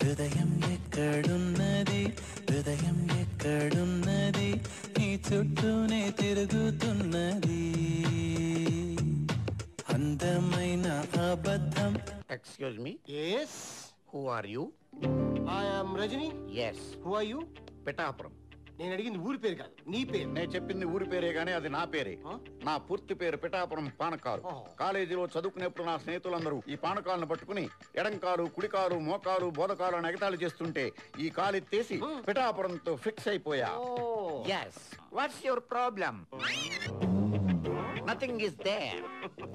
హృదయం ఎక్కడున్నది హృదయం ఎక్కడున్నది నీ చుట్టూనే తిరుగుతున్నది అందమైన అబద్ధం excuse me yes who are you I'm Rajani yes who are you Pithapuram నేను అడిగింది ఊరి పేరు కాదు నీ పేరు నేను చెప్పింది ఊరి పేరే గానీ అది నా పేరే ఆ? నా పూర్తి పేరు పిఠాపురం పానకాలు ఓహో. కాలేజీలో చదువుకునేప్పుడు నా స్నేహితులందరూ ఈ పానకాలను పట్టుకుని ఎడంకాలు కుడికాలు మోకాలు బోధకాలు అని ఎగతాళి చేస్తుంటే ఈ కాలు ఎత్తేసి పిఠాపురంతో ఫిక్స్ అయిపోయా yes what's your problem nothing is there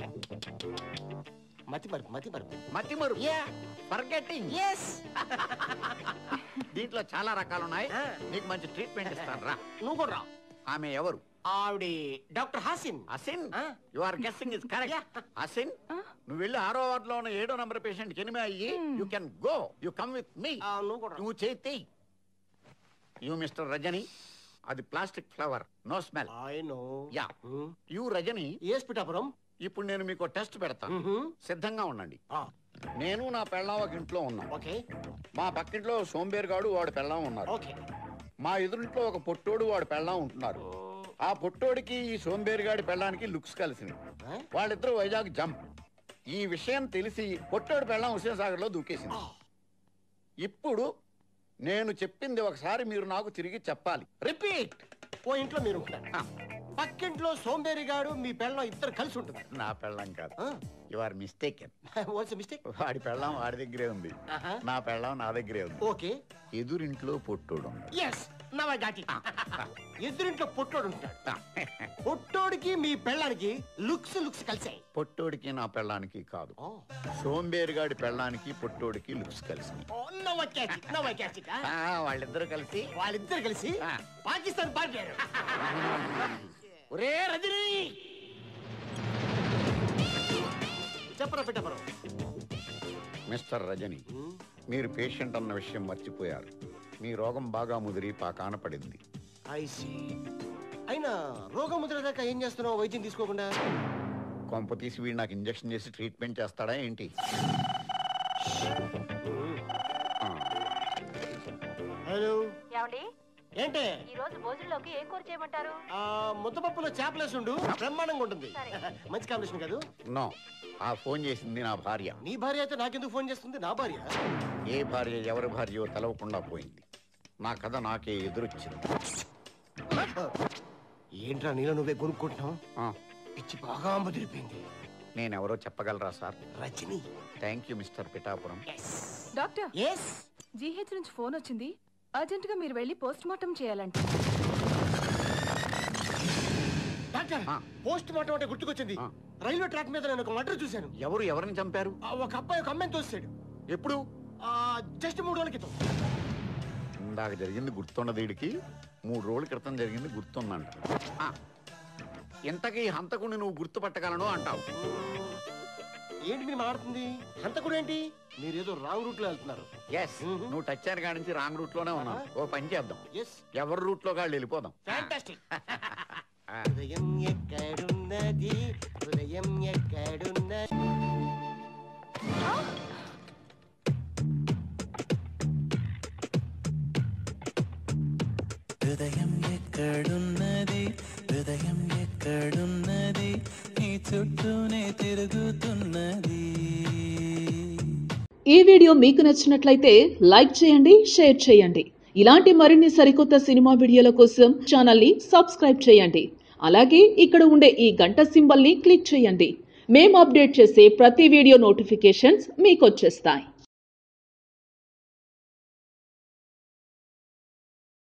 మతి మరుపు మతి మరుపు మతిమరు ఫర్గెటింగ్ ఎస్ దీంట్లో చాలా రకాలు ఉన్నాయి ఆ. నీకు మంచి ట్రీట్మెంట్ ఇస్తాను రా నువ్వు కూడా రా ఆమె ఎవరు ఆవిడ డాక్టర్ హాసిన్ అసిన్ ఆ. You are guessing is correct Asin నువ్వు వెళ్ళి ఆరో వార్డ్ లో ఉన్న ఏడో నంబర్ పేషెంట్ కి ఎనిమిది అయ్యి you can go you come with me ఆ, నువ్వు కూడా రా. నువ్వు చేతి యు మిస్టర్ రజని అది plastic flower no smell I know. Yeah Hmm. You Rajani Yes, Pithapuram ఇప్పుడు నేను మీకు టెస్ట్ పెడతాను Mhm. సిద్ధంగా ఉండండి ఆ, నేను నా పెళ్ళాం ఒక ఇంట్లో ఉన్నాం ఓకే మా పక్కింట్లో సోంబేరుగాడు వాడు పెళ్ళాం ఉన్నారు ఓకే మా ఎదురింట్లో ఒక పొట్టోడు వాడు పెళ్ళాం ఉంటున్నారు ఆ పొట్టోడికి ఈ సోంబేరుగాడి పెళ్ళానికి లుక్స్ కలిసింది ఆ? వాళ్ళిద్దరూ వైజాగ్ జంప్ ఈ విషయం తెలిసి పొట్టోడు పెళ్ళాం హుసేన్ సాగర్ లో దూకేసింది ఆ. ఇప్పుడు నేను చెప్పింది ఒకసారి మీరు నాకు తిరిగి చెప్పాలి రిపీట్ ఓ ఇంట్లో మీరు ఉంటారు ఆ, పక్కింట్లో సోంబేరి గాడు మీ పెళ్ళం ఇద్దరు కలిసి ఉంటుంది నా పెళ్ళాం కాదు you are mistaken what's mistake వాడి పెళ్ళాం వాడి దగ్గరే ఉంది నా పెళ్ళాం నా దగ్గరే ఉంది ఓకే ఎదురింట్లో పొట్టోడు ఉన్నాడు. Yes now I got it ఎదురింట్లో పొట్టోడు ఉంటాడు ఆ, పొట్టోడికి మీ పెళ్ళానికి లుక్స్ లుక్స్ కలిసాయి పొట్టోడికి నా పెళ్ళానికి కాదు సోంబేరుగాడి పెళ్ళానికి పొట్టోడికి లుక్స్ కలిసి now I catch it now I catch it వాళ్ళిద్దరు కలిసి వాళ్ళిద్దరు కలిసి ఆ. పాకిస్తాన్ పాడారు ఒరే రజని చెప్పరా పెట్టపరం మిస్టర్ రజని మీరు పేషెంట్ అన్న విషయం మర్చిపోయారు మీ రోగం బాగా ముదిరి పాకాన పడింది ఐ సీ అయినా రోగం ముద్ర దాకా ఏం చేస్తున్నావు వైద్యం తీసుకోకుండా కొంప తీసి వీడు నాకు ఇంజెక్షన్ చేసి ట్రీట్మెంట్ చేస్తాడా ఏంటి ఆ, హలో ఏమండి ఏంటే ఈ రోజు భోజనంలోకి ఏం కూర చేయమంటారు ఆ ముద్దపప్పులో చేపలేసి ఉండు బ్రహ్మాండంగా ఉంటుంది మంచి కాంబినేషన్ కాదు నో ఆ ఫోన్ చేసింది నా భార్య నీ భార్య అయితే నాకెందుకు ఫోన్ చేస్తుంది నా భార్య ఏ భార్య ఎవరి భార్యో తెలవకుండా పోయింది నా కథ నాకే ఎదురొచ్చింది ఏంట్రా నీలో నువ్వే కొనుక్కుంటున్నావు ఆ, పిచ్చి బాగా ముదిరిపోయింది నేనెవరో చెప్పగలరా sir Rajani thank you mister Pithapuram doctor S GH నుంచి ఫోన్ వచ్చింది అర్జెంట్ గా మీరు వెళ్ళి పోస్ట్ మార్టం చేయాలంట డాక్టర్ ఆ. పోస్ట్ మార్టం అంటే గుర్తుకొచ్చింది ఆ. రైల్వే ట్రాక్ మీద నేను ఒక మర్డర్ చూశాను ఎవరు ఎవరిని చంపారు ఆ, ఒక అబ్బాయి ఒక అమ్మాయిని తోస్తాడు ఎప్పుడు జస్ట్ మూడు రోజుల క్రితం ఇందాక జరిగింది గుర్తున్నది వీడికి మూడు రోజుల క్రితం జరిగింది గుర్తుందంట ఆ, ఇంతకీ హంతకుని నువ్వు గుర్తుపట్టగలను అంటావు ఏంటి మీరు మాట్లాడుతుంది హంతకుడు ఏంటి మీరు ఏదో రాంగ్ రూట్ లో వెళ్తున్నారు ఎస్ నువ్వు టచ్ అయిన కాడి నుంచి రాంగ్ రూట్ లోనే ఉన్నావు ఓ పని చేద్దాం ఎస్ ఎవరి రూట్ లో కాళ్ళు వెళ్ళిపోదాం ఫ్యాంటాస్టిక్ ఆ. హృదయం ఎక్కడున్నది హృదయం ఎక్కడున్నది హృదయం ఎక్కడున్నది హృదయం ఎక్కడున్నది నీ చుట్టూనే తిరుగుతున్నది ఈ వీడియో మీకు నచ్చినట్లయితే లైక్ చేయండి షేర్ చేయండి ఇలాంటి మరిన్ని సరికొత్త సినిమా వీడియోల కోసం ఛానల్ని సబ్స్క్రైబ్ చేయండి అలాగే ఇక్కడ ఉండే ఈ గంట సింబల్ని క్లిక్ చేయండి మేము అప్డేట్ చేసే ప్రతి వీడియో నోటిఫికేషన్స్ మీకు వచ్చేస్తాయి